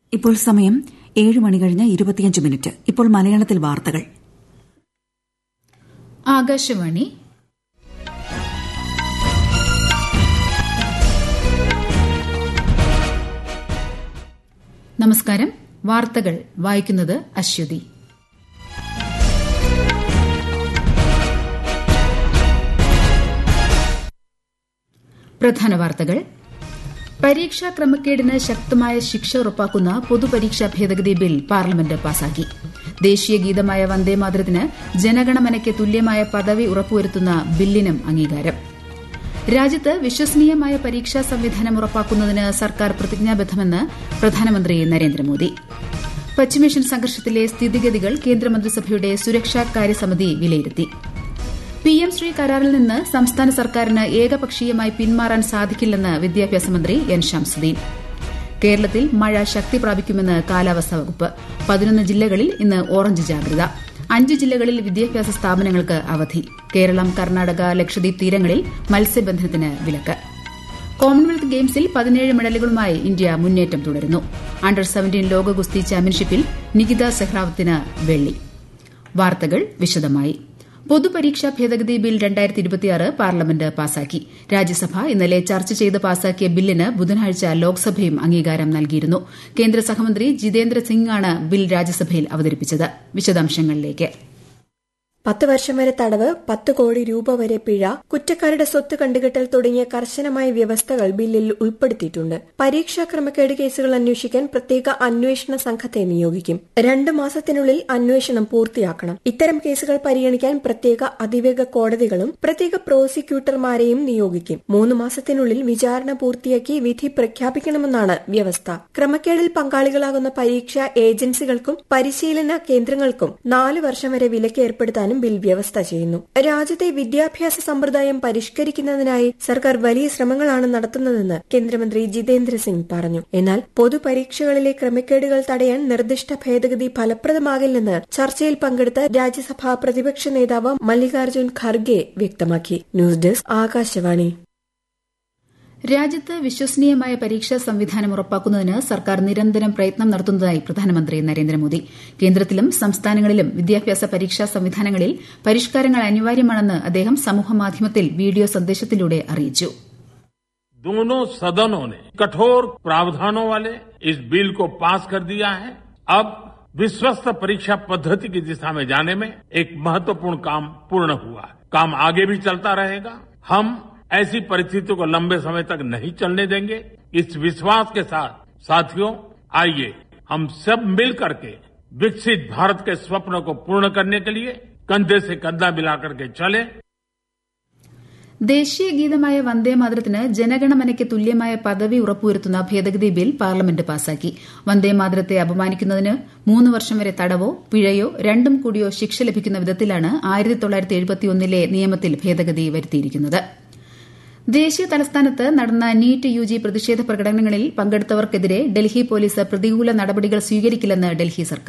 ഇപ്പോൾ സമയം ഏഴ് മണി കഴിഞ്ഞ് ഇരുപത്തിയഞ്ച് മിനിറ്റ് ഇപ്പോൾ മലയാളത്തിൽ വാർത്തകൾ ആകാശവാണി നമസ്കാരം വാർത്തകൾ വായിക്കുന്നത് അശ്വതി പ്രധാന വാർത്തകൾ പരീക്ഷാ ക്രമക്കേടിന് ശക്തമായ ശിക്ഷ ഉറപ്പാക്കുന്ന പൊതുപരീക്ഷാ ഭേദഗതി ബിൽ പാർലമെന്റ് പാസാക്കി ദേശീയ ഗീതമായ വന്ദേമാതരത്തിന് ജനഗണമനയ്ക്ക് തുല്യമായ പദവി ഉറപ്പുവരുത്തുന്ന ബില്ലിനും അംഗീകാരം രാജ്യത്ത് വിശ്വസനീയമായ പരീക്ഷാ സംവിധാനം ഉറപ്പാക്കുന്നതിന് സർക്കാർ പ്രതിജ്ഞാബദ്ധമെന്ന് പ്രധാനമന്ത്രി നരേന്ദ്രമോദി പശ്ചിമേഷ്യൻ സംഘർഷത്തിലെ സ്ഥിതിഗതികൾ കേന്ദ്രമന്ത്രിസഭയുടെ സുരക്ഷാ കാര്യസമിതി വിലയിരുത്തി പിഎം ശ്രീ കരാറിൽ നിന്ന് സംസ്ഥാന സർക്കാരിന് ഏകപക്ഷീയമായി പിന്മാറാൻ സാധിക്കില്ലെന്ന് വിദ്യാഭ്യാസ മന്ത്രി എൻ ഷംസുദ്ദീൻ കേരളത്തിൽ മഴ ശക്തി പ്രാപിക്കുമെന്ന് കാലാവസ്ഥാ വകുപ്പ് പതിനൊന്ന് ജില്ലകളിൽ ഇന്ന് ഓറഞ്ച് ജാഗ്രത അഞ്ച് ജില്ലകളിൽ വിദ്യാഭ്യാസ സ്ഥാപനങ്ങൾക്ക് അവധി കേരളം കർണാടക ലക്ഷദ്വീപ് തീരങ്ങളിൽ മത്സ്യബന്ധനത്തിന് വിലക്ക് കോമൺവെൽത്ത് ഗെയിംസിൽ പതിനേഴ് മെഡലുകളുമായി ഇന്ത്യ മുന്നേറ്റം തുടരുന്നു അണ്ടർ സെവന്റീൻ ലോക ഗുസ്തി ചാമ്പ്യൻഷിപ്പിൽ നികിത സെഹ്റാവത്തിന് വെള്ളി വാർത്തകൾ വിശദമായി പൊതുപരീക്ഷാ ഭേദഗതി ബിൽ പാർലമെന്റ് പാസാക്കി രാജ്യസഭ ഇന്നലെ ചർച്ച ചെയ്ത് പാസാക്കിയ ബില്ലിന് ബുധനാഴ്ച ലോക്സഭയും അംഗീകാരം നൽകിയിരുന്നു കേന്ദ്ര സഹമന്ത്രി ജിതേന്ദ്ര സിംഗാണ് ബിൽ രാജ്യസഭയിൽ അവതരിപ്പിച്ചത് വിശദാംശങ്ങളിലേക്ക് പത്ത് വർഷം വരെ തടവ് പത്ത് കോടി രൂപ വരെ പിഴ കുറ്റക്കാരുടെ സ്വത്ത് കണ്ടുകെട്ടൽ തുടങ്ങിയ കർശനമായ വ്യവസ്ഥകൾ ബില്ലിൽ ഉൾപ്പെടുത്തിയിട്ടുണ്ട് പരീക്ഷാ ക്രമക്കേട് കേസുകൾ അന്വേഷിക്കാൻ പ്രത്യേക അന്വേഷണ സംഘത്തെ നിയോഗിക്കും രണ്ട് മാസത്തിനുള്ളിൽ അന്വേഷണം പൂർത്തിയാക്കണം ഇത്തരം കേസുകൾ പരിഗണിക്കാൻ പ്രത്യേക അതിവേഗ കോടതികളും പ്രത്യേക പ്രോസിക്യൂട്ടർമാരെയും നിയോഗിക്കും മൂന്ന് മാസത്തിനുള്ളിൽ വിചാരണ പൂർത്തിയാക്കി വിധി പ്രഖ്യാപിക്കണമെന്നാണ് വ്യവസ്ഥ ക്രമക്കേടിൽ പങ്കാളികളാകുന്ന പരീക്ഷാ ഏജൻസികൾക്കും പരിശീലന കേന്ദ്രങ്ങൾക്കും നാല് വർഷം വരെ വിലക്ക് ഏർപ്പെടുത്താൻ നടത്താനും ബിൽ വ്യവസ്ഥ ചെയ്യുന്നു രാജ്യത്തെ വിദ്യാഭ്യാസ സമ്പ്രദായം പരിഷ്കരിക്കുന്നതിനായി സർക്കാർ വലിയ ശ്രമങ്ങളാണ് നടത്തുന്നതെന്ന് കേന്ദ്രമന്ത്രി ജിതേന്ദ്ര സിംഗ് പറഞ്ഞു എന്നാൽ പൊതുപരീക്ഷകളിലെ ക്രമക്കേടുകൾ തടയാൻ നിർദ്ദിഷ്ട ഭേദഗതി ഫലപ്രദമാകില്ലെന്ന് ചർച്ചയിൽ പങ്കെടുത്ത രാജ്യസഭാ പ്രതിപക്ഷ നേതാവ് മല്ലികാർജ്ജുൻ ഖർഗെ വ്യക്തമാക്കി ന്യൂസ് ഡെസ്ക് ആകാശവാണി രാജ്യത്ത് വിശ്വസനീയമായ പരീക്ഷാ സംവിധാനം ഉറപ്പാക്കുന്നതിന് സർക്കാർ നിരന്തരം പ്രയത്നം നടത്തുന്നതായി പ്രധാനമന്ത്രി നരേന്ദ്രമോദി കേന്ദ്രത്തിലും സംസ്ഥാനങ്ങളിലും വിദ്യാഭ്യാസ പരീക്ഷാ സംവിധാനങ്ങളിൽ പരിഷ്കാരങ്ങൾ അനിവാര്യമാണെന്ന് അദ്ദേഹം സമൂഹമാധ്യമത്തിൽ വീഡിയോ സന്ദേശത്തിലൂടെ അറിയിച്ചു दोनों सदनों ने कठोर प्रावधानों वाले इस बिल को पास कर दिया है अब विश्वस्त परीक्षा पद्धति की दिशा में जाने में एक महत्वपूर्ण काम पूर्ण हुआ है काम आगे भी चलता रहेगा हम ऐसी परिस्थितियों को लंबे समय तक नहीं चलने देंगे इस विश्वास के साथ साथियों आइए हम सब मिल करके विकसित भारत के स्वप्न को पूर्ण करने के लिए कंधे से कंधा मिलाकर के चले ദേശീയ ഗീതമായ വന്ദേമാതരത്തിന് ജനഗണമനയ്ക്ക് തുല്യമായ പദവി ഉറപ്പുവരുത്തുന്ന ഭേദഗതി ബിൽ പാർലമെന്റ് പാസാക്കി വന്ദേമാതരത്തെ അപമാനിക്കുന്നതിന് മൂന്ന് വർഷം വരെ തടവോ പിഴയോ രണ്ടും കൂടിയോ ശിക്ഷ ലഭിക്കുന്ന വിധത്തിലാണ് ആയിരത്തി തൊള്ളായിരത്തി എഴുപത്തിയൊന്നിലെ നിയമത്തിൽ ഭേദഗതി വരുത്തിയിരിക്കുന്നത് ദേശീയ തലസ്ഥാനത്ത് നടന്ന നീറ്റ് യുജി പ്രതിഷേധ പ്രകടനങ്ങളിൽ പങ്കെടുത്തവർക്കെതിരെ ഡൽഹി പോലീസ് പ്രതികൂല നടപടികൾ സ്വീകരിക്കില്ലെന്ന് ഡൽഹി സർക്കാർ